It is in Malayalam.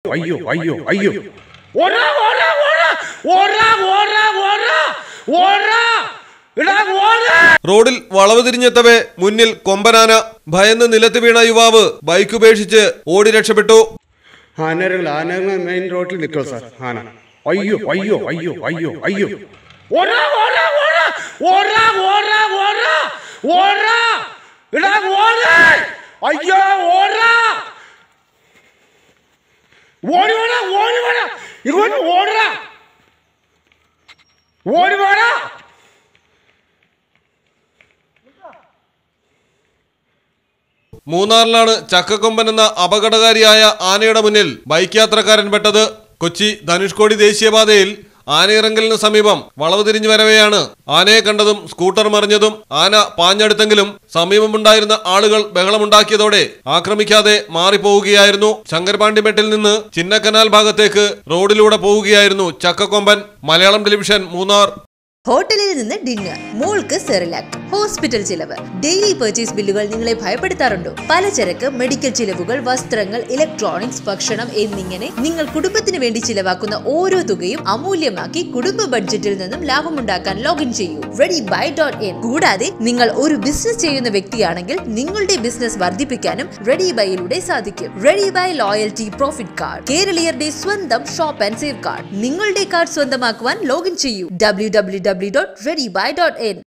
അയ്യോ അയ്യോ അയ്യോ ഓടാ ഓടാ ഓടാ ഓടാ ഓടാ ഓടാ ഓടാ എടാ ഓടാ റോഡിൽ വളവ് തിരിഞ്ഞെത്തവേ മുന്നിൽ കൊമ്പനാന ഭയന്ന് നിലത്ത് വീണ യുവാവ് ബൈക്ക് ഉപേക്ഷിച്ച് ഓടി രക്ഷപ്പെട്ടു ആനകൾ ആനകൾ മെയിൻ റോഡിൽ നിൽക്കുക സാർ ആന അയ്യോ അയ്യോ അയ്യോ അയ്യോ അയ്യോ ഓടാ ഓടാ ഓടാ ഓടാ ഓടാ ഓടാ ഓടാ എടാ ഓടാ അയ്യോ ഓടാ ഓടി വേടാ ഓടി വേടാ ഇങ്ങോട്ട് ഓടാ ഓടി വേടാ മൂന്നാറിലാണ് ചക്കക്കൊമ്പൻ എന്ന അപകടകാരിയായ ആനയുടെ മുന്നിൽ ബൈക്ക് യാത്രക്കാരൻ പെട്ടത് കൊച്ചി ധനുഷ്കോടി ദേശീയപാതയിൽ ആനയിറങ്കലിന് സമീപം വളവ് തിരിഞ്ഞു വരവെയാണ് ആനയെ കണ്ടതും സ്കൂട്ടർ മറിഞ്ഞതും ആന പാഞ്ഞെടുത്തെങ്കിലും സമീപമുണ്ടായിരുന്ന ആളുകൾ ബഹളമുണ്ടാക്കിയതോടെ ആക്രമിക്കാതെ മാറിപ്പോവുകയായിരുന്നു ശങ്കരപാണ്ടിമെട്ടിൽ നിന്ന് ചിന്നക്കനാൽ ഭാഗത്തേക്ക് റോഡിലൂടെ പോവുകയായിരുന്നു ചക്കക്കൊമ്പൻ മലയാളം ടെലിവിഷൻ മൂന്നാർ ഹോട്ടലിൽ നിന്ന് ഡിന്നർ മോൾക്ക് സെറിലാക് ഹോസ്പിറ്റൽ ചിലവ് ഡെയിലി പർച്ചേസ് ബില്ലുകൾ നിങ്ങളെ ഭയപ്പെടുത്താറുണ്ടോ പലചരക്ക് മെഡിക്കൽ ചിലവുകൾ വസ്ത്രങ്ങൾ ഇലക്ട്രോണിക്സ് ഭക്ഷണം എന്നിങ്ങനെ നിങ്ങൾ കുടുംബത്തിന് വേണ്ടി ചിലവാക്കുന്ന ഓരോ തുകയും അമൂല്യമാക്കി കുടുംബ ബഡ്ജറ്റിൽ നിന്നും ലാഭമുണ്ടാക്കാൻ ലോഗിൻ ചെയ്യൂ റെഡി ബൈ ഡോട്ട് ഇൻ കൂടാതെ നിങ്ങൾ ഒരു ബിസിനസ് ചെയ്യുന്ന വ്യക്തിയാണെങ്കിൽ നിങ്ങളുടെ ബിസിനസ് വർദ്ധിപ്പിക്കാനും റെഡി ബൈയിലൂടെ സാധിക്കും ready by loyalty profit card കേരളീയരുടെ സ്വന്തം ഷോപ്പ് ആൻഡ് സേവ് കാർഡ് നിങ്ങളുടെ കാർഡ് സ്വന്തമാക്കുവാൻ ലോഗിൻ ചെയ്യൂ W W W dot ready by dot in